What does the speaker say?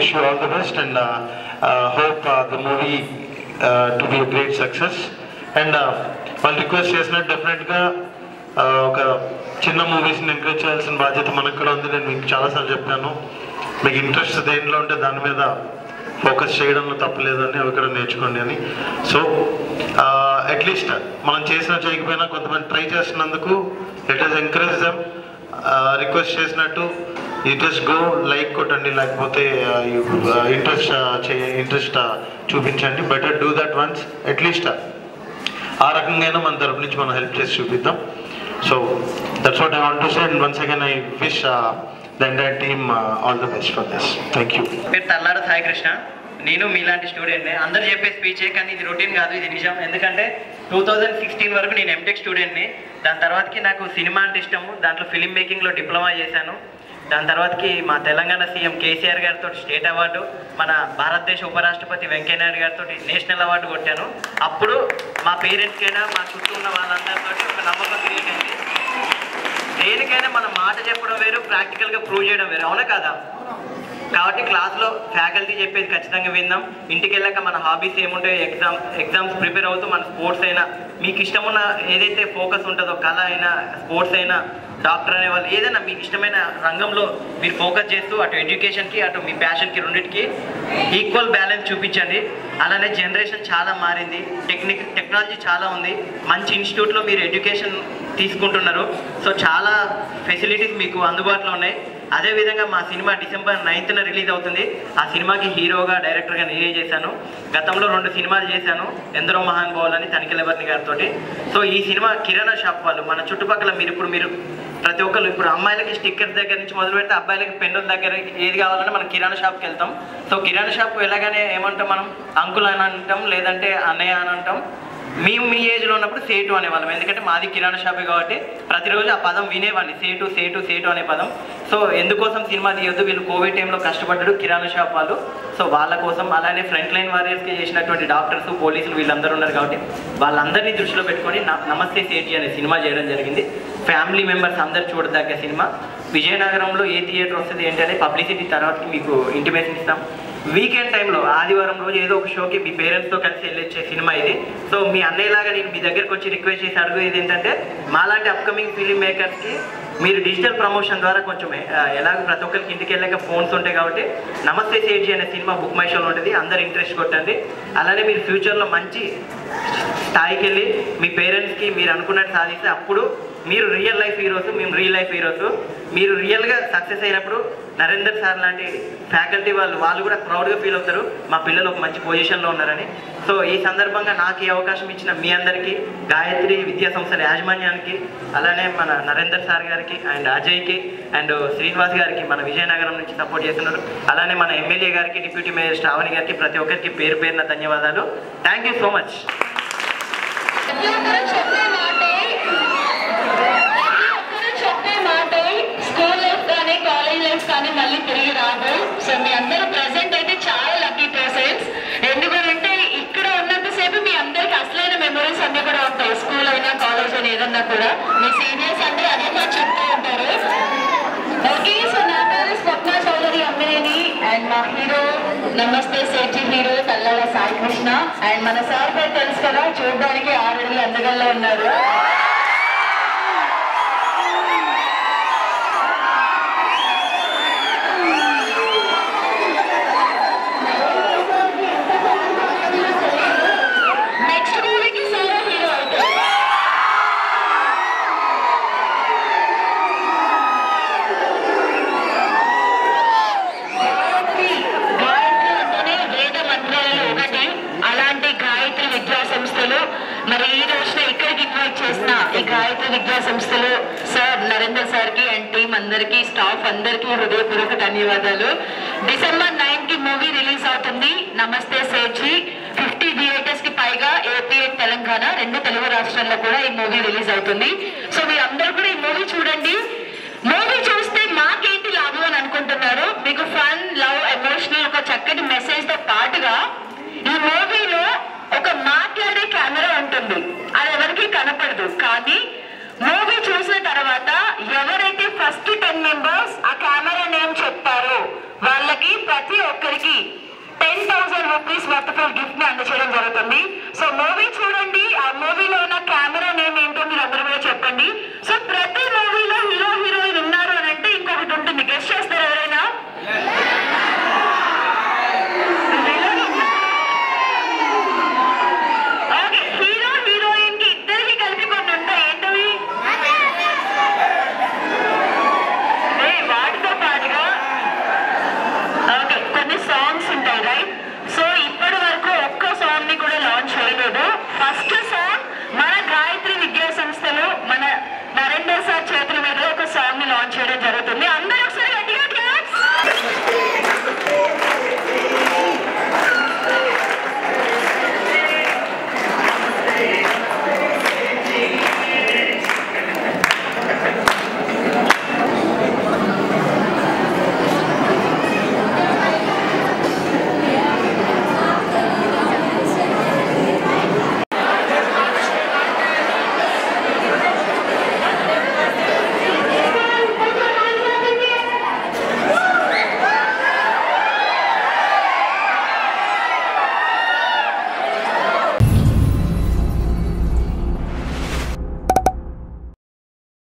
wish you all the best and uh, uh, hope uh, the movie uh, to be a great success. And వాళ్ళు request చేసినట్టు డెఫినెట్గా ఒక చిన్న మూవీస్ని encourage చేయాల్సిన బాధ్యత మనకు కూడా ఉంది నేను మీకు చాలాసార్లు చెప్పాను మీకు ఇంట్రెస్ట్ దేంట్లో ఉంటే దాని మీద ఫోకస్ చేయడంలో తప్పలేదని అవి కూడా నేర్చుకోండి అని సో అట్లీస్ట్ మనం చేసినా చేయకపోయినా కొంతమంది ట్రై చేస్తున్నందుకు let us encourage them request చేసినట్టు యూ జస్ట్ గో లైక్ కొట్టండి లేకపోతే ఇంట్రెస్ట్ చే ఇంట్రెస్ట్ చూపించండి better do that once at least ఆ రకంగా మన తరపు నుంచి మనం హెల్ప్ చేసి చూపిద్దాం so that's what I want to say and once again I wish the entire team all the best for this thank you పేరు తల్లాడు సాయి కృష్ణ నేను మీలాంటి స్టూడెంట్నే అందరు చెప్పే స్పీచే కానీ ఇది రొటీన్ కాదు ఇది నిజం ఎందుకంటే టూ థౌజండ్ సిక్స్టీన్ వరకు నేను ఎంటెక్ స్టూడెంట్ని దాని తర్వాతకి నాకు సినిమా అంటే ఇష్టము దాంట్లో ఫిలిం మేకింగ్లో డిప్లొమా చేశాను దాని తర్వాతకి మా తెలంగాణ సీఎం కేసీఆర్ గారితో స్టేట్ అవార్డు మన భారతదేశ ఉపరాష్ట్రపతి వెంకయ్యనాయుడు గారితో నేషనల్ అవార్డు కొట్టాను అప్పుడు మా పేరెంట్స్కైనా మా చుట్టూ ఉన్న వాళ్ళందరితో ఒక నమ్మకం క్రియేట్ అయింది దేనికైనా మన మాట చెప్పడం వేరు ప్రాక్టికల్గా ప్రూవ్ చేయడం వేరు అవునా కదా కాబట్టి క్లాస్లో ఫ్యాకల్టీ చెప్పేది ఖచ్చితంగా విందాం ఇంటికి వెళ్ళాక మన హాబీస్ ఏముంటాయో ఎగ్జామ్ ఎగ్జామ్స్ ప్రిపేర్ అవుతూ మన స్పోర్ట్స్ అయినా మీకు ఇష్టమున్న ఏదైతే ఫోకస్ ఉంటుందో కళ అయినా స్పోర్ట్స్ అయినా డాక్టర్ అనే వాళ్ళు ఏదైనా మీకు ఇష్టమైన రంగంలో మీరు ఫోకస్ చేస్తూ అటు ఎడ్యుకేషన్కి అటు మీ ప్యాషన్కి రెండింటికి ఈక్వల్ బ్యాలెన్స్ చూపించండి అలానే జనరేషన్ చాలా మారింది టెక్నిక్ టెక్నాలజీ చాలా ఉంది మంచి ఇన్స్టిట్యూట్లో మీరు ఎడ్యుకేషన్ తీసుకుంటున్నారు సో చాలా ఫెసిలిటీస్ మీకు అందుబాటులో ఉన్నాయి అదేవిధంగా మా సినిమా డిసెంబర్ నైన్త్న రిలీజ్ అవుతుంది ఆ సినిమాకి హీరోగా డైరెక్టర్గా నేనే చేశాను గతంలో రెండు సినిమాలు చేశాను ఎందరో మహానుభావులని తనిఖీలవర్ని గారితో సో ఈ సినిమా కిరాణా షాప్ వాళ్ళు మన చుట్టుపక్కల మీరు ఇప్పుడు మీరు ప్రతి ఒక్కరు ఇప్పుడు అమ్మాయిలకి స్టిక్కర్స్ దగ్గర నుంచి మొదలు పెడితే అబ్బాయిలకి పెన్నుల దగ్గర ఏది కావాలన్నా మనం కిరాణా షాప్కి వెళ్తాం సో కిరాణా షాప్ వెళ్ళగానే ఏమంటాం మనం అంకుల్ అని అంటాం లేదంటే అన్నయ్య అని అంటాం మేము మీ ఏజ్లో ఉన్నప్పుడు సేటు అనేవాళ్ళం ఎందుకంటే మాది కిరాణా షాపే కాబట్టి ప్రతిరోజు ఆ పదం వినేవాడిని సేటు సేటు సేటు అనే పదం సో ఎందుకోసం సినిమా తీయొద్దు వీళ్ళు కోవిడ్ టైంలో కష్టపడ్డాడు కిరాణా షాప్ వాళ్ళు సో వాళ్ళ కోసం అలానే ఫ్రంట్ లైన్ వారియర్స్కి చేసినటువంటి డాక్టర్స్ పోలీసులు వీళ్ళందరూ ఉన్నారు కాబట్టి వాళ్ళందరినీ దృష్టిలో పెట్టుకొని న- నమస్తే సేటి అనే సినిమా చేయడం జరిగింది ఫ్యామిలీ మెంబర్స్ అందరు చూడదగ్గ సినిమా విజయనగరంలో ఏ థియేటర్ వస్తుంది ఏంటి అనేది పబ్లిసిటీ తర్వాత మీకు ఇంటిమేషన్ ఇస్తాం వీకెండ్ టైంలో ఆదివారం రోజు ఏదో ఒక షోకి మీ పేరెంట్స్తో కలిసి వెళ్ళొచ్చే సినిమా ఇది సో మీ అన్నయ్యలాగా నేను మీ దగ్గరకు వచ్చి రిక్వెస్ట్ చేసి అడుగుది ఏంటంటే మాలాంటి అప్కమింగ్ ఫిలిం మేకర్స్కి మీరు డిజిటల్ ప్రమోషన్ ద్వారా కొంచెం ఆ, ఎలాగ ప్రతి ఒక్కరికి ఇంటికి వెళ్ళాక ఫోన్స్ ఉంటాయి కాబట్టి నమస్తే సేఠి అనే సినిమా బుక్ మై షోలో ఉంటుంది అందరు ఇంట్రెస్ట్ కొట్టండి అలానే మీరు ఫ్యూచర్లో మంచి స్థాయికి వెళ్ళి మీ పేరెంట్స్కి మీరు అనుకున్నట్టు సాధిస్తే అప్పుడు మీరు రియల్ లైఫ్ హీరోస్ మేము రియల్ లైఫ్ హీరోస్ మీరు రియల్గా సక్సెస్ అయినప్పుడు నరేందర్ సార్ లాంటి ఫ్యాకల్టీ వాళ్ళు వాళ్ళు కూడా ప్రౌడ్గా ఫీల్ అవుతారు మా పిల్లలు ఒక మంచి పొజిషన్లో ఉన్నారని సో ఈ సందర్భంగా నాకు ఈ అవకాశం ఇచ్చిన మీ అందరికీ గాయత్రి విద్యా సంస్థల యాజమాన్యానికి అలానే మన నరేందర్ సార్ గారికి అండ్ అజయ్కి అండ్ శ్రీనివాస్ గారికి మన విజయనగరం నుంచి సపోర్ట్ చేస్తున్నారు అలానే మన ఎమ్మెల్యే గారికి డిప్యూటీ మేయర్ శ్రావణి గారికి ప్రతి ఒక్కరికి పేరు పేరున ధన్యవాదాలు థ్యాంక్ యూ సో మచ్ ప్రతి ఒక్కరు చెప్పే మాటే ప్రతి ఒక్కరు చెప్పే మాటే స్కూల్ లైఫ్ కానీ కాలేజ్ లైఫ్ కానీ మళ్ళీ తిరిగి రాదు సో మీ అందరూ ప్రెసెంట్ అయితే చాలా లక్కీ పర్సన్స్ ఎందుకంటే ఇక్కడ ఉన్నంతసేపు మీ అందరికి అసలైన మెమరీస్ అన్ని కూడా ఉంటాయి స్కూల్ అయినా కాలేజ్ అయినా ఏదన్నా కూడా మీ సీనియర్స్ అంటే అదే మాకు చెప్తూ ఉంటారు ఓకే సో నా పేరు స్వప్న చౌదరి అమ్మినేని అండ్ మా hero Namaste Sethi hero Tallala Sai Krishna and మన సార్ పేరు తెలుసు కదా చూడడానికి ఆరు అడుగులు అందగల్లో ఉన్నారు నెక్స్ట్ మూవీకి సార్ హీరో అవుతారు గాయత్రి గాయత్రి అంటేనే వేద మంత్రాలలో ఒకటి అలాంటి గాయత్రి విద్యా సంస్థలు మరి ఈ రోజున ఇక్కడికి ఇన్వైట్ చేసిన ఈ గాయత్రి విద్యా సంస్థలు సార్ నరేందర్ సార్ కి అండ్ టీం అందరికి స్టాఫ్ అందరికీ హృదయపూర్వక ధన్యవాదాలు డిసెంబర్ నైన్ కి మూవీ రిలీజ్ అవుతుంది నమస్తే సేఠి ఫిఫ్టీ థియేటర్స్ కి పైగా ఏపీ అండ్ తెలంగాణ రెండు తెలుగు రాష్ట్రాల్లో కూడా ఈ మూవీ రిలీజ్ అవుతుంది సో మీరు అందరూ కూడా ఈ మూవీ చూడండి మూవీ చూస్తే మాకేంటి లాభం అని అనుకుంటున్నారు మీకు ఫన్ లవ్ ఎమోషనల్ ఒక చక్కటి మెసేజ్ తో పాటుగా ఈ మూవీలో ఒక మాట్లాడే కెమెరా ఉంటుంది అది ఎవరికి కనపడదు కానీ మూవీ చూసిన తర్వాత ఎవరైతే ఫస్ట్ టెన్ మెంబర్స్ ఆ కెమెరా నేమ్ చెప్తారో వాళ్ళకి వాళ్ళకి ప్రతి ఒక్కరికి ten thousand rupees worth gift ని అందచేయడం జరుగుతుంది సో మూవీ చూడండి ఆ మూవీలో ఉన్న కెమెరా